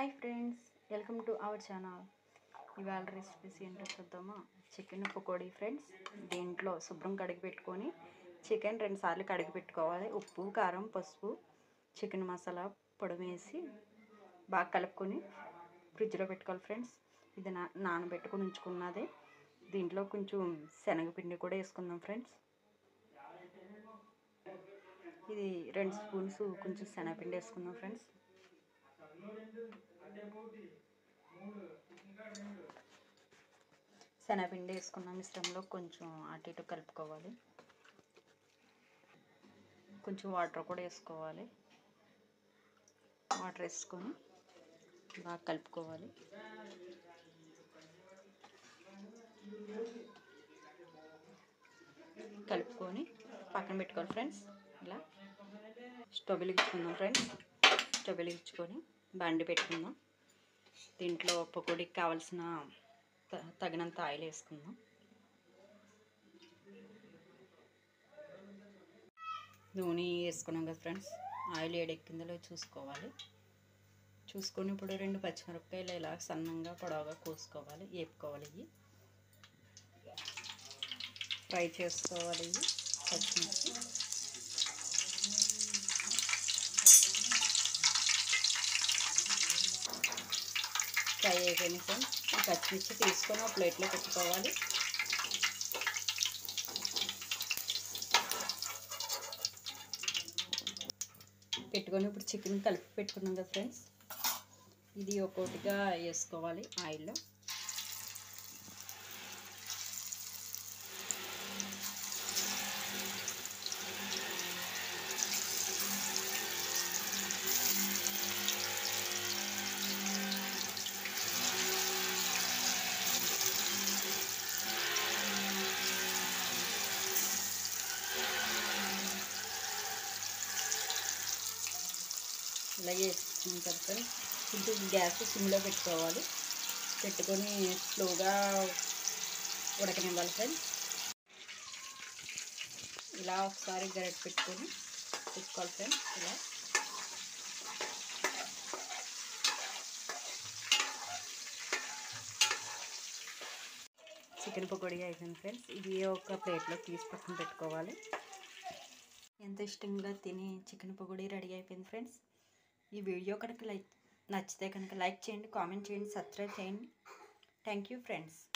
hi friends welcome to our channel ఇవాళ recipes ఏంటో చూద్దామా చికెన్ పకోడీ ఫ్రెండ్స్ దీంట్లో శుభ్రం కడిగి పెట్టుకొని చికెన్ రెండు సార్లు కడిగి పెట్టుకోవాలి ఉప్పు కారం పసుపు చికెన్ మసాలా పొడి వేసి బాగా కలుపుకొని ఫ్రిడ్జ్లో పెట్టుకోవాలి ఫ్రెండ్స్ ఇది నా నానబెట్టుకొని ఉంచుకున్నది దీంట్లో కొంచెం శనగపిండి కూడా వేసుకుందాం ఫ్రెండ్స్ ఇది రెండు స్పూన్స్ కొంచెం శనగపిండి వేసుకుందాం ఫ్రెండ్స్ శనగపిండి వేసుకున్న మిశ్రమంలో కొంచెం అటు ఇటు కలుపుకోవాలి కొంచెం వాటర్ కూడా వేసుకోవాలి వాటర్ వేసుకొని బాగా కలుపుకోవాలి కలుపుకొని పక్కన పెట్టుకోవాలి ఫ్రెండ్స్ ఇలా స్టవ్ వెలిగించుకుందాం ఫ్రెండ్స్ స్టవ్ వెలిగించుకొని బండి పెట్టుకుందాం దీంట్లో పకోడీకి కావాల్సిన త- తగినంత ఆయిల్ వేసుకుందాం నూనె వేసుకున్నాం కదా ఫ్రెండ్స్ ఆయిల్ ఏడెక్కిందో చూసుకోవాలి చూసుకొని ఇప్పుడు రెండు పచ్చిమిరపకాయలు ఇలా సన్నంగా పొడవుగా కోసుకోవాలి వేపుకోవాలి ఇవి ఫ్రై చేసుకోవాలి ఇవి పచ్చిమిర్చి ఫ్రై అయిపోయినాయి ఫ్రెండ్స్ ఈ పచ్చిమిర్చి తీసుకొని ఒక ప్లేట్లో పెట్టుకోవాలి పెట్టుకొని ఇప్పుడు చికెన్ కలిపి పెట్టుకున్నాం కదా ఫ్రెండ్స్ ఇది ఒక్కొక్కటిగా వేసుకోవాలి ఆయిల్లో ఇలాగే వేసుకున్న తర్వాత కొంచెం గ్యాస్ సిమ్లో పెట్టుకోవాలి పెట్టుకొని స్లోగా ఉడకనివ్వాలి ఫ్రెండ్స్ ఇలా ఒకసారి గరిటె పెట్టుకొని పెట్టుకోవాలి ఫ్రెండ్స్ ఇలా చికెన్ పకోడీ అయిపోయింది ఫ్రెండ్స్ ఇది ఒక ప్లేట్లో తీసి పక్కన పెట్టుకోవాలి ఎంత ఇష్టంగా తిని చికెన్ పకోడీ రెడీ అయిపోయింది ఫ్రెండ్స్ ఈ వీడియో కనుక లైక్ నచ్చితే కనుక లైక్ చేయండి కామెంట్ చేయండి సబ్స్క్రైబ్ చేయండి థ్యాంక్ యూ ఫ్రెండ్స్